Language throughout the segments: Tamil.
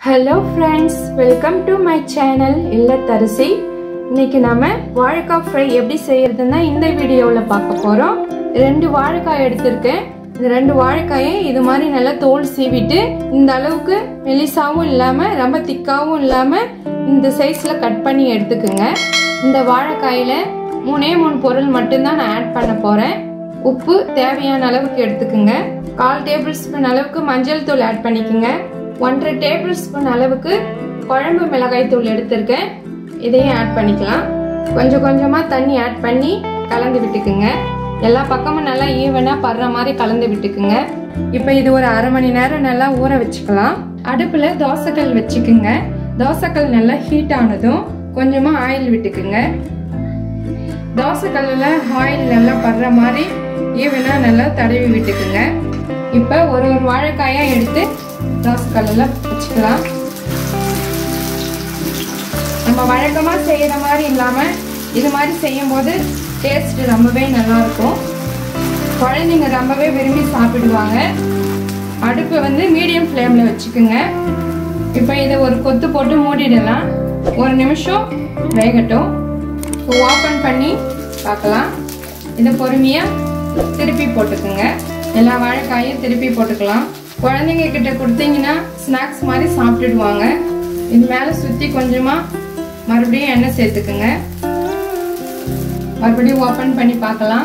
hello friends welcome to my channel இல்லத்தரசி இன்னைக்கு நாம வாழைக்காய் ஃப்ரை எப்படி செய்யறதுன்னா இந்த வீடியோவில் பார்க்க போகிறோம் ரெண்டு வாழைக்காய் எடுத்திருக்கேன் இந்த ரெண்டு வாழைக்காயை இது மாதிரி நல்லா தோல் சீவிட்டு இந்த அளவுக்கு மெலிசாவும் இல்லாமல் ரொம்ப திக்காவும் இல்லாமல் இந்த சைஸில் கட் பண்ணி எடுத்துக்குங்க இந்த வாழைக்காயில் மூணே மூணு பொருள் மட்டும்தான் நான் ஆட் பண்ண போகிறேன் உப்பு தேவையான அளவுக்கு எடுத்துக்குங்க கால் டேபிள் ஸ்பூன் அளவுக்கு மஞ்சள் தூள் ஆட் பண்ணிக்கோங்க ஒன்றரை டேபிள் ஸ்பூன் அளவுக்கு குழம்பு மிளகாய் தூள் எடுத்திருக்கேன் இதையும் ஆட் பண்ணிக்கலாம் கொஞ்சம் கொஞ்சமாக தண்ணி ஆட் பண்ணி கலந்து விட்டுக்குங்க எல்லா பக்கமும் நல்லா ஈவனாக படுற மாதிரி கலந்து விட்டுக்குங்க இப்போ இது ஒரு அரை மணி நேரம் நல்லா ஊற வச்சுக்கலாம் அடுப்பில் தோசைக்கல் வச்சுக்குங்க தோசைக்கல் நல்லா ஹீட் ஆனதும் கொஞ்சமாக ஆயில் விட்டுக்குங்க தோசைக்கல்லில் ஆயில் நல்லா படுற மாதிரி ஈவனாக நல்லா தடவி விட்டுக்குங்க இப்போ ஒரு ஒரு வாழைக்காயாக எடுத்து தோசைக்கல்லில் வச்சுக்கலாம் நம்ம வழக்கமாக செய்கிற மாதிரி இல்லாமல் இது மாதிரி செய்யும்போது டேஸ்ட் ரொம்பவே நல்லாயிருக்கும் குழந்தைங்க ரொம்பவே விரும்பி சாப்பிடுவாங்க அடுப்பு வந்து மீடியம் ஃப்ளேமில் வச்சுக்கோங்க இப்போ இதை ஒரு கொத்து போட்டு மூடிடலாம் ஒரு நிமிஷம் வேகட்டும் ஓப்பன் பண்ணி பார்க்கலாம் இதை பொறுமையாக திருப்பி போட்டுக்குங்க எல்லா வாழைக்காயும் திருப்பி போட்டுக்கலாம் குழந்தைங்க கிட்ட கொடுத்தீங்கன்னா ஸ்நாக்ஸ் மாதிரி சாப்பிட்டுடுவாங்க இது மேலே சுற்றி கொஞ்சமாக மறுபடியும் எண்ணெய் சேர்த்துக்குங்க மறுபடியும் ஓப்பன் பண்ணி பார்க்கலாம்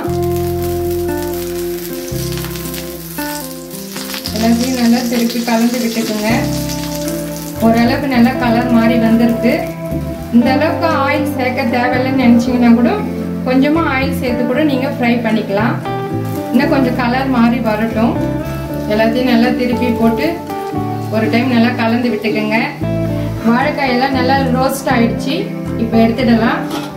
எல்லாத்தையும் நல்லா திருப்பி கலந்து விட்டுக்குங்க ஓரளவுக்கு நல்லா கலர் மாறி வந்திருக்கு இந்த அளவுக்கு ஆயில் சேர்க்க தேவையில்லைன்னு நினச்சிங்கன்னா கூட கொஞ்சமாக ஆயில் சேர்த்து கூட நீங்கள் ஃப்ரை பண்ணிக்கலாம் இன்னும் கொஞ்சம் கலர் மாறி வரட்டும் எல்லாத்தையும் நல்லா திருப்பி போட்டு ஒரு டைம் நல்லா கலந்து விட்டுக்குங்க வாழைக்காயெல்லாம் நல்லா ரோஸ்ட் ஆயிடுச்சு இப்போ எடுத்துடலாம்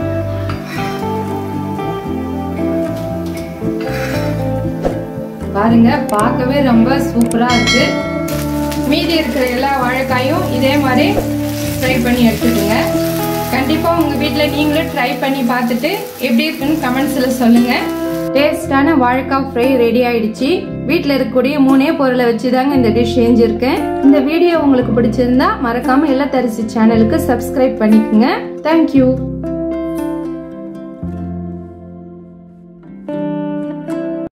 பாருங்க பார்க்கவே ரொம்ப சூப்பரா இருக்கு மீதி இருக்கிற எல்லா வாழைக்காயும் இதே மாதிரி ஃப்ரை பண்ணி எடுத்துக்கோங்க கண்டிப்பா உங்க வீட்டில் நீங்களும் ட்ரை பண்ணி பார்த்துட்டு எப்படி இருக்குன்னு கமெண்ட்ஸ்ல சொல்லுங்க டேஸ்டான வாழைக்காய் ஃப்ரை ரெடி ஆயிடுச்சு வீட்டில் இருக்கக்கூடிய மூணே பொருளை வச்சு தாங்க இந்த டிஷ் செஞ்சுருக்கேன் இந்த வீடியோ உங்களுக்கு பிடிச்சிருந்தா மறக்காம இல்லத்தரிசி சேனலுக்கு சப்ஸ்கிரைப் பண்ணிக்கோங்க தேங்க்யூ